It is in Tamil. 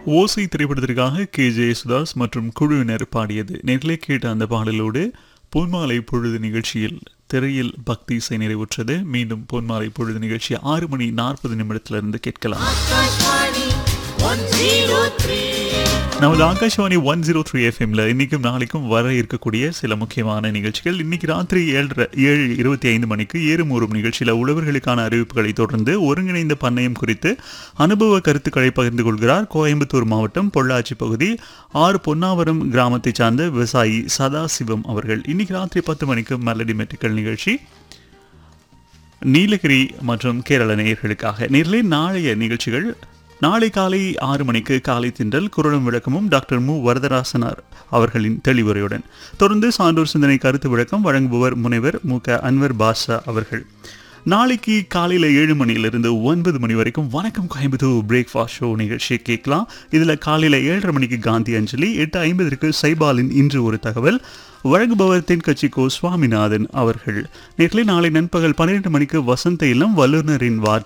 ஓசை திரைப்படத்திற்காக கே ஜே யேசுதாஸ் மற்றும் குழுவினர் பாடியது நேரிலே கேட்ட அந்த பாடலோடு பொன்மாலை பொழுது நிகழ்ச்சியில் திரையில் பக்தி இசை நிறைவுற்றது மீண்டும் பொன்மாலை பொழுது நிகழ்ச்சி ஆறு மணி நாற்பது நிமிடத்திலிருந்து கேட்கலாம் ஆகாஷ்வாணி ஒன் ஜீரோ த்ரீ நமது ஆகாஷவாணி ஒன் ஜீரோ த்ரீ எஃப்எம்ல இன்னைக்கும் நாளைக்கும் வர இருக்கக்கூடிய சில முக்கியமான நிகழ்ச்சிகள் இன்னைக்கு ராத்திரி ஏழரை ஏழு இருபத்தி ஐந்து மணிக்கு ஏறும் ஊறும் நிகழ்ச்சியில் உழவர்களுக்கான அறிவிப்புகளை தொடர்ந்து ஒருங்கிணைந்த பண்ணையம் குறித்து அனுபவ கருத்துக்களை பகிர்ந்து கொள்கிறார் கோயம்புத்தூர் மாவட்டம் பொள்ளாச்சி பகுதி ஆறு பொன்னாவரம் கிராமத்தைச் சார்ந்த விவசாயி சதாசிவம் அவர்கள் இன்னைக்கு ராத்திரி பத்து மணிக்கு மெலடி மெட்டிக்கல் நிகழ்ச்சி நீலகிரி மற்றும் கேரள நேயர்களுக்காக நேரிலே நாளைய நிகழ்ச்சிகள் நாளை காலை ஆறு மணிக்கு காலை திண்டல் குரலும் விளக்கமும் டாக்டர் மு வரதராசனார் அவர்களின் தெளிவுரையுடன் தொடர்ந்து சான்றோர் சிந்தனை கருத்து விளக்கம் வழங்குபவர் முனைவர் மு க அன்வர் பாஷா அவர்கள் நாளைக்கு காலையில் ஏழு மணியிலிருந்து ஒன்பது மணி வரைக்கும் வணக்கம் கோயம்புத்தூர் பிரேக்ஃபாஸ்ட் ஷோ நிகழ்ச்சியை கேட்கலாம் இதில் காலையில் ஏழரை மணிக்கு காந்தி அஞ்சலி எட்டு ஐம்பதற்கு சைபாலின் இன்று ஒரு தகவல் வழங்குபவர் தென்கட்சி கோ சுவாமிநாதன் அவர்கள் நேர்களை நாளை நண்பகல் பன்னிரண்டு மணிக்கு வசந்த இல்லம் வல்லுநரின் வார்த்தை